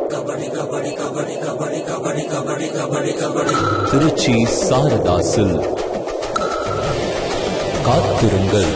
திருச்சி சாரதாசில் காத்திருங்கள்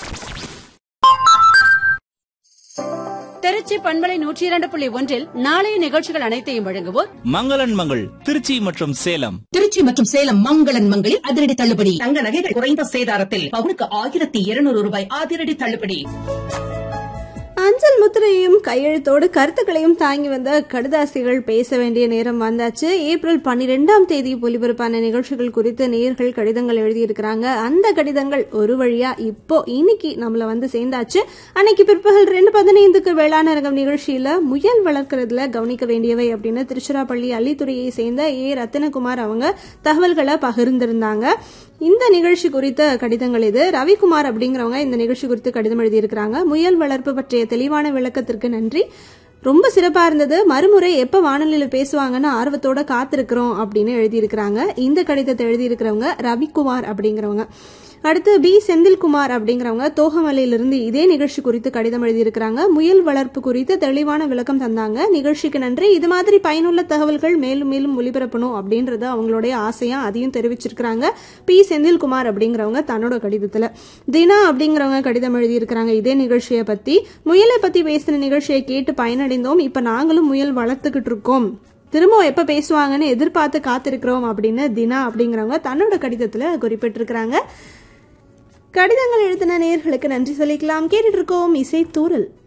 திருச்சி பண்பலை நூற்றி இரண்டு புள்ளி ஒன்றில் நாளைய நிகழ்ச்சிகள் அனைத்தையும் வழங்குவோர் மங்களன் மங்கள் திருச்சி மற்றும் சேலம் திருச்சி மற்றும் சேலம் மங்களன் மங்களில் அதிரடி தள்ளுபடி தங்க நகைகள் குறைந்த சேதாரத்தில் பவுனுக்கு ஆயிரத்தி இருநூறு ரூபாய் அதிரடி தள்ளுபடி அஞ்சல் முத்திரையும் கையெழுத்தோடு கருத்துக்களையும் தாங்கி வந்த கடுதாசிகள் பேச வேண்டிய நேரம் வந்தாச்சு ஏப்ரல் பன்னிரெண்டாம் தேதி ஒலிபரப்பான நிகழ்ச்சிகள் குறித்து நேர்கள் கடிதங்கள் எழுதியிருக்கிறாங்க அந்த கடிதங்கள் ஒரு வழியா இப்போ இன்னைக்கு நம்மள வந்து சேர்ந்தாச்சு அன்னைக்கு பிற்பகல் ரெண்டு பதினைந்துக்கு வேளாண் அரங்கம் நிகழ்ச்சியில முயல் வளர்க்கறதுல கவனிக்க வேண்டியவை அப்படின்னு திருச்சிராப்பள்ளி அள்ளித்துறையை சேர்ந்த ஏ ரத்தினகுமார் அவங்க தகவல்களை பகிர்ந்திருந்தாங்க இந்த நிகழ்ச்சி குறித்த கடிதங்கள் இது ரவிக்குமார் அப்படிங்கிறவங்க இந்த நிகழ்ச்சி குறித்து கடிதம் எழுதியிருக்கிறாங்க முயல் வளர்ப்பு பற்றிய தெளிவான விளக்கத்திற்கு நன்றி ரொம்ப சிறப்பா இருந்தது மறுமுறை எப்ப வானொலியில பேசுவாங்கன்னு ஆர்வத்தோட காத்திருக்கிறோம் அப்படின்னு எழுதியிருக்கிறாங்க இந்த கடிதத்தை எழுதியிருக்கிறவங்க ரவிக்குமார் அப்படிங்கிறவங்க அடுத்து பி செந்தில்குமார் அப்படிங்கிறவங்க தோகமலையிலிருந்து இதே நிகழ்ச்சி குறித்து கடிதம் எழுதியிருக்கிறாங்க முயல் வளர்ப்பு குறித்து தெளிவான விளக்கம் தந்தாங்க நிகழ்ச்சிக்கு நன்றி இது மாதிரி பயனுள்ள தகவல்கள் மேலும் மேலும் ஒளிபரப்பணும் அப்படின்றத அவங்களுடைய ஆசையா அதையும் தெரிவிச்சிருக்கிறாங்க பி செந்தில்குமார் அப்படிங்கிறவங்க தன்னோட கடிதத்துல தினா அப்படிங்கிறவங்க கடிதம் எழுதியிருக்கிறாங்க இதே நிகழ்ச்சியை பத்தி முயலை பத்தி பேசின நிகழ்ச்சியை கேட்டு பயனடைந்தோம் இப்ப நாங்களும் முயல் வளர்த்துக்கிட்டு இருக்கோம் திரும்ப எப்ப பேசுவாங்கன்னு எதிர்பார்த்து காத்திருக்கிறோம் அப்படின்னு தினா அப்படிங்கிறவங்க தன்னோட கடிதத்துல குறிப்பிட்டிருக்கிறாங்க கடிதங்கள் எழுதின நேர்களுக்கு நன்றி சொல்லிக்கலாம் கேட்டுட்டு இருக்கோம் இசை தூரல்